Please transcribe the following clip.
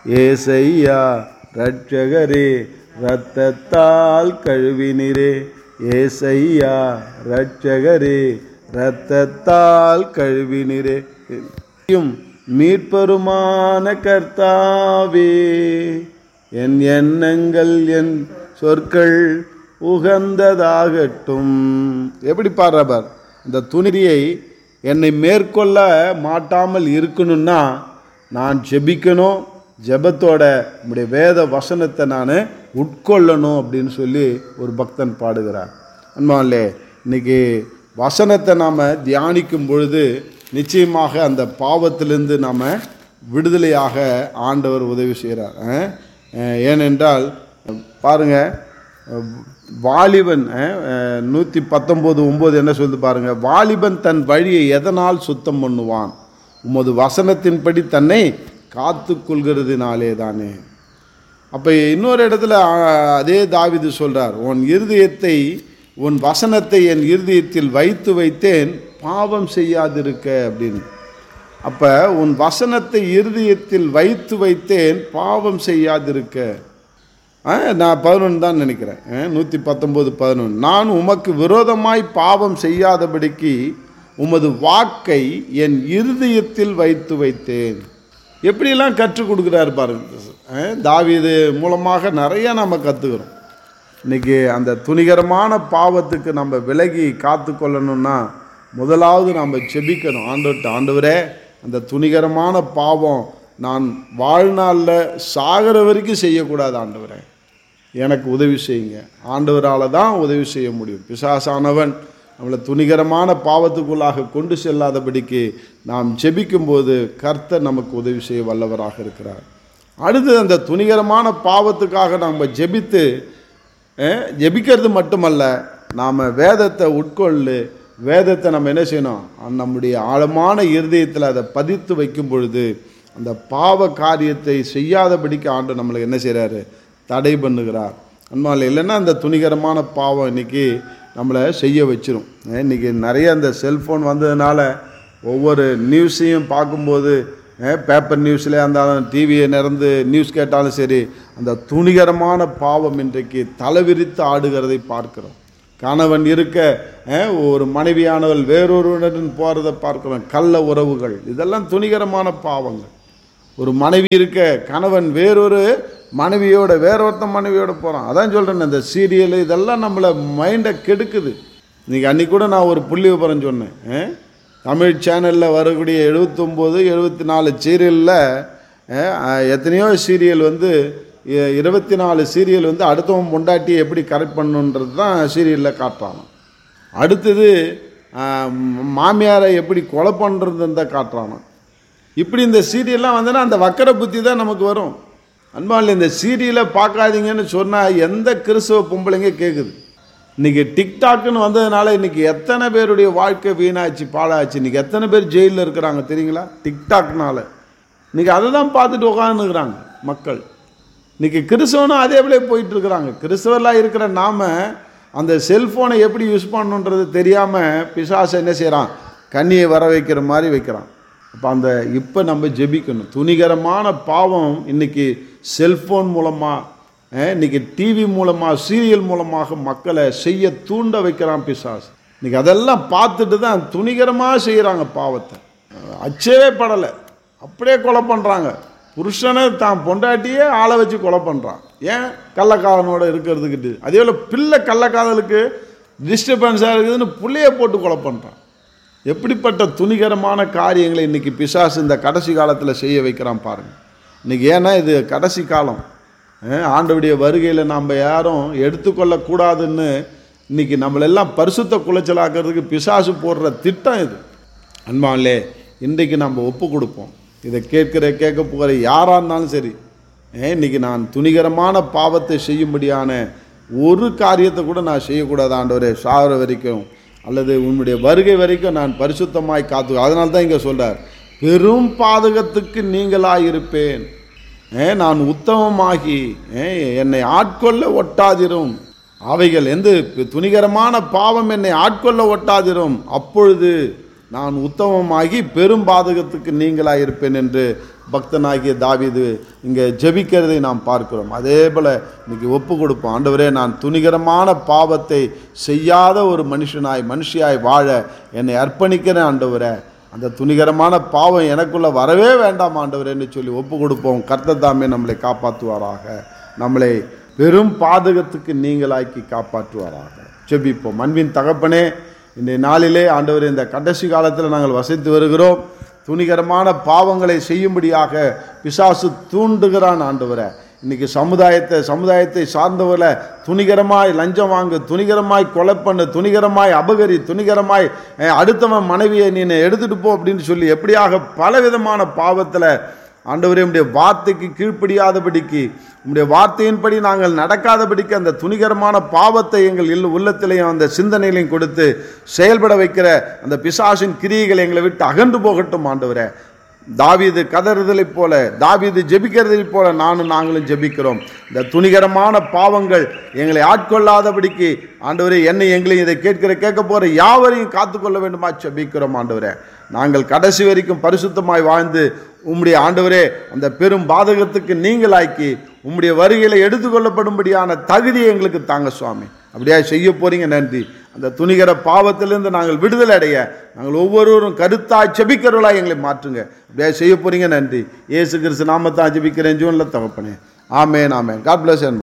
ஏசையா ரட்சகரே இரத்தத்தால் கழுவினிரே ஏசையா ரட்சகரே இரத்தத்தால் கழுவினிரே யும் மீட்பெருமான கர்த்தாவே என் எண்ணங்கள் என் சொற்கள் உகந்ததாகட்டும் எப்படி பாடுறவர் இந்த துணியை என்னை மேற்கொள்ள மாட்டாமல் இருக்கணும்னா நான் ஜெபிக்கணும் ஜெபத்தோட உம்முடைய வேத வசனத்தை நான் உட்கொள்ளணும் அப்படின்னு சொல்லி ஒரு பக்தன் பாடுகிறார் அன்பாலே இன்னைக்கு வசனத்தை நாம் தியானிக்கும் பொழுது நிச்சயமாக அந்த பாவத்திலிருந்து நாம் விடுதலையாக ஆண்டவர் உதவி செய்கிறார் அஹ், அஹ், ஏனென்றால் பாருங்க அஹ், வாலிபன் நூற்றி பத்தொம்போது ஒம்பது என்ன சொல்லுது பாருங்க வாலிபன் தன் வழியை எதனால் சுத்தம் பண்ணுவான் உமது வசனத்தின்படி தன்னை காத்து கொள்கிறதுனாலே தானே அப்போ இன்னொரு இடத்துல ஆ, அதே தாவிது சொல்றார் உன் இருதயத்தை உன் வசனத்தை என் இருதயத்தில் வைத்து வைத்தேன் பாவம் செய்யாதிருக்க அப்படின்னு அப்போ உன் வசனத்தை இருதயத்தில் வைத்து வைத்தேன் பாவம் செய்யாதிருக்க ஆ, நான் பதினொன்று தான் நினைக்கிறேன் நூற்றி பத்தொம்போது பதினொன்று நான் உமக்கு விரோதமாய் பாவம் செய்யாதபடிக்கு உமது வாக்கை என் இருதயத்தில் வைத்து வைத்தேன் எப்படியெல்லாம் கற்றுக் கொடுக்குறாரு பாருங்க ஆ, தாவீது மூலமாக நிறைய நம்ம கற்றுக்கிறோம் இன்னைக்கு அந்த துணிகரமான பாவத்துக்கு நம்ம விலகி காத்து கொள்ளணும்னா முதலாவது நம்ம செபிக்கணும் ஆண்டவர்கிட்ட ஆண்டவரே அந்த துணிகரமான பாவம் நான் வாழ்நாளில் சாகிற வரைக்கும் செய்யக்கூடாது ஆண்டவரே எனக்கு உதவி செய்யுங்க ஆண்டவரால் தான் உதவி செய்ய முடியும் பிசாசானவன் நம்மளை துணிகரமான பாவத்துக்குள்ளாக கொண்டு செல்லாதபடிக்கு நாம் ஜெபிக்கும்போது கர்த்தர் நமக்கு உதவி செய்ய வல்லவராக இருக்கிறார் அடுத்து அந்த துணிகரமான பாவத்துக்காக நாம் ஜெபித்து அஹ், ஜெபிக்கிறது மட்டுமல்ல நாம் வேதத்தை உட்கொள்ளு வேதத்தை நம்ம என்ன செய்யணும் அஹ், நம்முடைய ஆழமான இருதயத்தில் அதை பதித்து வைக்கும் பொழுது அந்த பாவ காரியத்தை செய்யாதபடிக்கு ஆண்டு நம்மளுக்கு என்ன செய்கிறாரு தடை பண்ணுகிறார் அன்பால் இல்லைன்னா அந்த துணிகரமான பாவம் இன்னைக்கு நம்மளை செய்ய வச்சிரும் அஹ், இன்னைக்கு நிறைய அந்த செல்ஃபோன் வந்ததுனால ஒவ்வொரு நியூஸையும் பார்க்கும்போது பேப்பர் நியூஸ்லேயே இருந்தாலும் டிவியை நிறந்து நியூஸ் கேட்டாலும் சரி அந்த துணிகரமான பாவம் இன்றைக்கு தலைவிரித்து ஆடுகிறதை பார்க்கிறோம் கணவன் இருக்க அஹ், ஒரு மனைவியானவள் வேறொருவனுடன் போகிறத பார்க்கிறோம் கள்ள உறவுகள் இதெல்லாம் துணிகரமான பாவங்கள் ஒரு மனைவி இருக்க கணவன் வேறொரு மனைவியோட வேறொருத்த மனைவியோட போகிறான் அதான் சொல்கிறேன் இந்த சீரியல் இதெல்லாம் நம்மளை மைண்டை கெடுக்குது இன்னைக்கு அன்னைக்கு கூட நான் ஒரு புள்ளி விவரம் சொன்னேன் அஹ், தமிழ் சேனலில் வரக்கூடிய எழுபத்தொம்போது எழுபத்தி நாலு சீரியலில் எத்தனையோ சீரியல் வந்து இ- இருபத்தி நாலு சீரியல் வந்து அடுத்தவன் பொண்டாட்டியை எப்படி கரெக்ட் பண்ணணுன்றது தான் சீரியலில் காட்டுறாங்க அடுத்தது அஹ், மாமியாரை எப்படி கொலை பண்ணுறதுன்னு தான் காட்டுறாங்க இப்படி இந்த சீரியல்லாம் வந்ததுன்னா அந்த வக்கர புத்தி தான் நமக்கு வரும் அன்பாவில் இந்த சீரியலை பார்க்காதீங்கன்னு சொன்னால் எந்த கிறிஸ்தவ பொம்பளைங்க கேட்குது இன்னைக்கு டிக்டாக்னு வந்ததுனால இன்னைக்கு எத்தனை பேருடைய வாழ்க்கை வீணாச்சு பாழாச்சு இன்னைக்கு எத்தனை பேர் ஜெயிலில் இருக்கிறாங்க தெரியுங்களா டிக்டாக்னால இன்னைக்கு அதை தான் பார்த்துட்டு உட்காந்துக்கிறாங்க மக்கள் இன்னைக்கு கிறிஸ்தவனும் அதே போல போயிட்டு இருக்கிறாங்க கிறிஸ்தவர்களாக இருக்கிற நாம அந்த செல்ஃபோனை எப்படி யூஸ் பண்ணணுன்றது தெரியாமல் பிசாசை என்ன செய்கிறான் கண்ணியை வர வைக்கிற மாதிரி வைக்கிறான் அப்போ அந்த இப்போ நம்ம ஜெபிக்கணும் துணிகரமான பாவம் இன்னைக்கு செல்ஃபோன் மூலமாக இன்னைக்கு டிவி மூலமாக சீரியல் மூலமாக மக்களை செய்ய தூண்ட வைக்கிறான் பிசாசு இன்னைக்கு அதெல்லாம் பார்த்துட்டு தான் துணிகரமாக செய்கிறாங்க பாவத்தை அச்சவே படலை அப்படியே கொலை பண்ணுறாங்க புருஷனை தான் பொண்டாட்டியே ஆளை வச்சு கொலை பண்ணுறான் ஏன் கள்ளக்காதனோட இருக்கிறதுக்கிட்டு அதே போல் பிள்ளை கள்ளக்காதலுக்கு டிஸ்டர்பன்ஸாக இருக்குதுன்னு புள்ளைய போட்டு கொலை பண்ணுறான் எப்படிப்பட்ட துணிகரமான காரியங்களை இன்னைக்கு பிசாசு இந்த கடைசி காலத்தில் செய்ய வைக்கிறான் பாருங்க இன்னைக்கு ஏன்னா இது கடைசி காலம் அஹ் ஆண்டவருடைய வருகையில் நாம் யாரும் எடுத்துக்கொள்ளக்கூடாதுன்னு இன்னைக்கு நம்மளெல்லாம் பரிசுத்த குலைச்சலாக்கிறதுக்கு பிசாசு போடுற திட்டம் இது அன்பாலே இன்றைக்கு நம்ம ஒப்பு கொடுப்போம் இதை கேட்கிற கேட்க போகிற யாராக இருந்தாலும் சரி ஏன் இன்னைக்கு நான் துணிகரமான பாவத்தை செய்யும்படியான ஒரு காரியத்தை கூட நான் செய்யக்கூடாது ஆண்டவரே சாகிற வரைக்கும் அல்லது உன்னுடைய வருகை வரைக்கும் நான் பரிசுத்தமாய் காத்து அதனால தான் இங்கே சொல்றார் பெரும் பாதகத்துக்கு நீங்களாக இருப்பேன் ஏ நான் உத்தமமாகி ஏ என்னை ஆட்கொள்ள ஒட்டாதிரும் அவைகள் எந்த துணிகரமான பாவம் என்னை ஆட்கொள்ள ஒட்டாதிரும் அப்பொழுது நான் உத்தமமாகி பெரும் பாதகத்துக்கு நீங்களாக இருப்பேன் என்று பக்தனாகிய தாவீது இங்கே ஜெபிக்கிறதை நாம் பார்க்கிறோம் அதே போல் இன்னைக்கு ஒப்பு கொடுப்போம் ஆண்டவரே நான் துணிகரமான பாவத்தை செய்யாத ஒரு மனுஷனாய் மனுஷியாய் வாழ என்னை அர்ப்பணிக்கிறேன் ஆண்டவரே அந்த துணிகரமான பாவம் எனக்குள்ள வரவே வேண்டாம் ஆண்டவரேன்னு சொல்லி ஒப்பு கொடுப்போம் கர்த்தர் தாமே நம்மளை காப்பாற்றுவாராக நம்மளை பெரும் பாதகத்துக்கு நீங்களாக்கி காப்பாற்றுவாராக ஜெபிப்போம் அன்பின் தகப்பனே இன்றைய நாளிலே ஆண்டவர் இந்த கடைசி காலத்தில் நாங்கள் வசித்து வருகிறோம் துணிகரமான பாவங்களை செய்யும்படியாக பிசாசு தூண்டுகிறான் ஆண்டவரை இன்னைக்கு சமுதாயத்தை சமுதாயத்தை சார்ந்தவரை துணிகரமாய் லஞ்சம் வாங்கு துணிகரமாய் கொலை பண்ணு துணிகரமாய் அபகரி துணிகரமாய் அஹ், அடுத்தவன் மனைவியை நீ எடுத்துட்டு போ அப்படின்னு சொல்லி எப்படியாக பலவிதமான பாவத்தில் ஆண்டவரே உம்முடைய வார்த்தைக்கு கீழ்ப்படியாதபடிக்கு உம்முடைய வார்த்தையின்படி நாங்கள் நடக்காதபடிக்கு அந்த துணிகரமான பாவத்தை எங்கள் இல்ல உள்ளத்திலையும் அந்த சிந்தனையிலையும் கொடுத்து செயல்பட வைக்கிற அந்த பிசாசின் கிரியைகள் எங்களை விட்டு அகன்று போகட்டும் ஆண்டவரே தாவீது கதறுதலைப் போல தாவீது ஜெபிக்கிறதைப் போல நானும் நாங்களும் ஜெபிக்கிறோம் இந்த துணிகரமான பாவங்கள் எங்களை ஆட்கொள்ளாதபடிக்கு ஆண்டவரே என்னை எங்களையும் இதை கேட்கிற கேட்க போகிற யாவரையும் காத்துக்கொள்ள வேண்டுமா ஜெபிக்கிறோம் ஆண்டவரே நாங்கள் கடைசி வரைக்கும் பரிசுத்தமாய் வாழ்ந்து உம்முடைய ஆண்டவரே அந்த பெரும் பாதகத்துக்கு நீங்களாக்கி உம்முடைய வருகையில எடுத்துக்கொள்ளப்படும்படியான தகுதியை எங்களுக்கு தாங்க சுவாமி அப்படியா செய்ய போறீங்க நன்றி அந்த துணிகர பாவத்திலிருந்து நாங்கள் விடுதலை அடைய நாங்கள் ஒவ்வொருவரும் கருத்தாய் செபிக்கிறவர்களாய் எங்களை மாற்றுங்க அப்படியா செய்ய போறீங்க நன்றி இயேசு கிறிஸ்து நாமத்தான் ஜெபிக்கிறேன் ஜூன்ல தகப்பனே ஆமேன் ஆமேன் காட் பிளஸ்